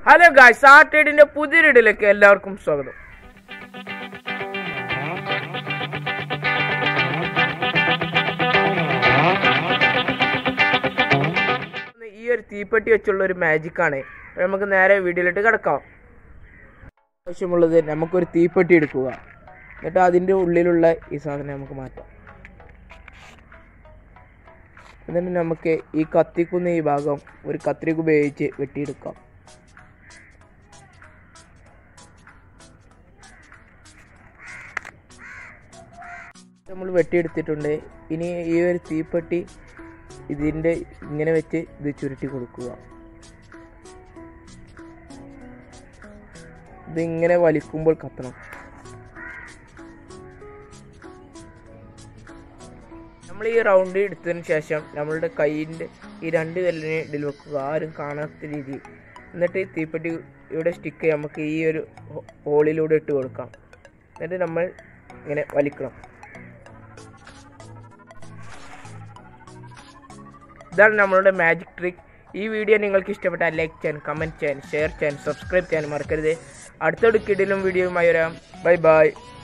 hello ഗായ് സാറ്റേഡിന്റെ പുതിയൊരു ഇടയിലേക്ക് എല്ലാവർക്കും സ്വാഗതം ഈ ഒരു തീപ്പെട്ടി വെച്ചുള്ള ഒരു മാജിക് ആണ് നമുക്ക് നേരെ വീഡിയോയിലിട്ട് കിടക്കാം ആവശ്യമുള്ളത് നമുക്കൊരു തീപ്പെട്ടി എടുക്കുക എന്നിട്ട് അതിൻ്റെ ഉള്ളിലുള്ള ഈ സാധനം നമുക്ക് മാറ്റാം എന്നിട്ട് നമുക്ക് ഈ കത്തിക്കുന്ന ഈ ഭാഗം ഒരു കത്രിക ഉപയോഗിച്ച് വെട്ടിയെടുക്കാം നമ്മൾ വെട്ടിയെടുത്തിട്ടുണ്ട് ഇനി ഈ ഒരു തീപ്പെട്ടി ഇതിൻ്റെ ഇങ്ങനെ വെച്ച് ഇത് ചുരുട്ടി കൊടുക്കുക ഇത് ഇങ്ങനെ വലിക്കുമ്പോൾ കത്തണം നമ്മൾ ഈ റൗണ്ട് എടുത്തതിന് ശേഷം നമ്മളുടെ കൈയിൻ്റെ ഈ രണ്ട് വിരലിനെ ഇതിൽ വെക്കുക ആരും കാണാത്ത രീതി എന്നിട്ട് ഈ തീപ്പെട്ടിയുടെ സ്റ്റിക്ക് നമുക്ക് ഈ ഒരു ഹോ- ഹോളിലൂടെ ഇട്ട് കൊടുക്കാം എന്നിട്ട് നമ്മൾ ഇങ്ങനെ വലിക്കണം ഇതാണ് നമ്മളുടെ മാജിക് ട്രിക്ക് ഈ വീഡിയോ നിങ്ങൾക്ക് ഇഷ്ടപ്പെട്ടാൽ ലൈക്ക് ചെയ്യാൻ കമൻറ്റ് ചെയ്യാൻ ഷെയർ ചെയ്യാൻ സബ്സ്ക്രൈബ് ചെയ്യാൻ മറക്കരുത് അടുത്തൊരു കിടിലും വീഡിയോയുമായി വരാം ബൈ ബൈ